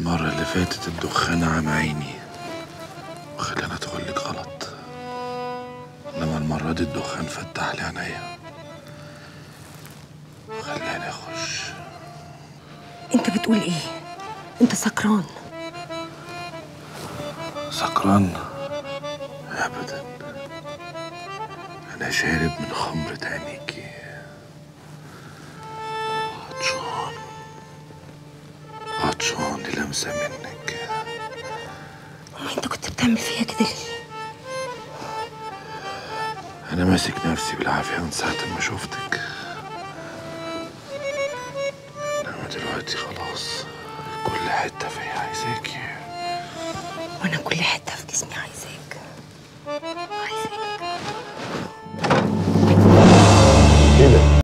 المرة اللي فاتت الدخان عم عيني وخلاني ادخل لك غلط انما المرة دي الدخان فتح لي عينيا وخلاني اخش انت بتقول ايه انت سكران سكران ابدا انا شارب من خمرة عينيكي عطشان عطشان للمسة منك امال انت كنت بتعمل فيها كده ليه انا ماسك نفسي بالعافية من ساعة ما شفتك انما دلوقتي خلاص كل حتة فيا عايزاكي وانا كل حته في جسمي عايزاك